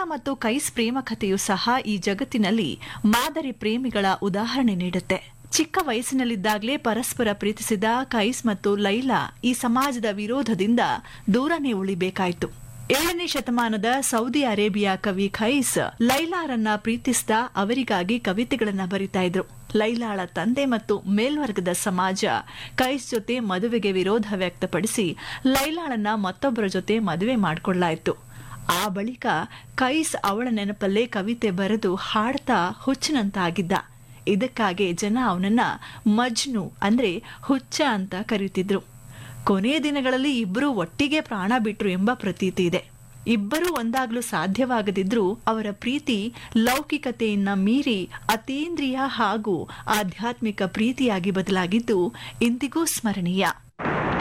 ಮತ್ತು ಕೈಸ್ ಪ್ರೇಮ ಕಥೆಯು ಸಹ ಈ ಜಗತ್ತಿನಲ್ಲಿ ಮಾದರಿ ಪ್ರೇಮಿಗಳ ಉದಾಹರಣೆ ನೀಡುತ್ತೆ ಚಿಕ್ಕ ವಯಸ್ಸಿನಲ್ಲಿದ್ದಾಗಲೇ ಪರಸ್ಪರ ಪ್ರೀತಿಸಿದ ಕೈಸ್ ಮತ್ತು ಲೈಲಾ ಈ ಸಮಾಜದ ವಿರೋಧದಿಂದ ದೂರನೇ ಉಳಿಬೇಕಾಯಿತು ಏಳನೇ ಶತಮಾನದ ಸೌದಿ ಅರೇಬಿಯಾ ಕವಿ ಖೈಸ್ ಲೈಲಾರನ್ನ ಪ್ರೀತಿಸ್ತಾ ಅವರಿಗಾಗಿ ಕವಿತೆಗಳನ್ನ ಬರಿತಾ ಇದ್ರು ಲೈಲಾಳ ತಂದೆ ಮತ್ತು ಮೇಲ್ವರ್ಗದ ಸಮಾಜ ಕೈಸ್ ಜೊತೆ ಮದುವೆಗೆ ವಿರೋಧ ವ್ಯಕ್ತಪಡಿಸಿ ಲೈಲಾಳನ್ನ ಮತ್ತೊಬ್ಬರ ಜೊತೆ ಮದುವೆ ಮಾಡಿಕೊಳ್ಳಾಯಿತು ಆ ಬಳಿಕ ಕೈಸ್ ಅವಳ ನೆನಪಲ್ಲೇ ಕವಿತೆ ಬರೆದು ಹಾಡ್ತಾ ಹುಚ್ಚನಂತಾಗಿದ್ದ ಇದಕ್ಕಾಗಿ ಜನ ಅವನನ್ನ ಮಜ್ನು ಅಂದ್ರೆ ಹುಚ್ಚ ಅಂತ ಕರೀತಿದ್ರು ಕೊನೆಯ ದಿನಗಳಲ್ಲಿ ಇಬ್ಬರು ಒಟ್ಟಿಗೆ ಪ್ರಾಣ ಬಿಟ್ರು ಎಂಬ ಪ್ರತೀತಿ ಇದೆ ಇಬ್ಬರೂ ಒಂದಾಗಲು ಸಾಧ್ಯವಾಗದಿದ್ರೂ ಅವರ ಪ್ರೀತಿ ಲೌಕಿಕತೆಯನ್ನ ಮೀರಿ ಅತೀಂದ್ರಿಯ ಹಾಗೂ ಆಧ್ಯಾತ್ಮಿಕ ಪ್ರೀತಿಯಾಗಿ ಬದಲಾಗಿದ್ದು ಇಂದಿಗೂ ಸ್ಮರಣೀಯ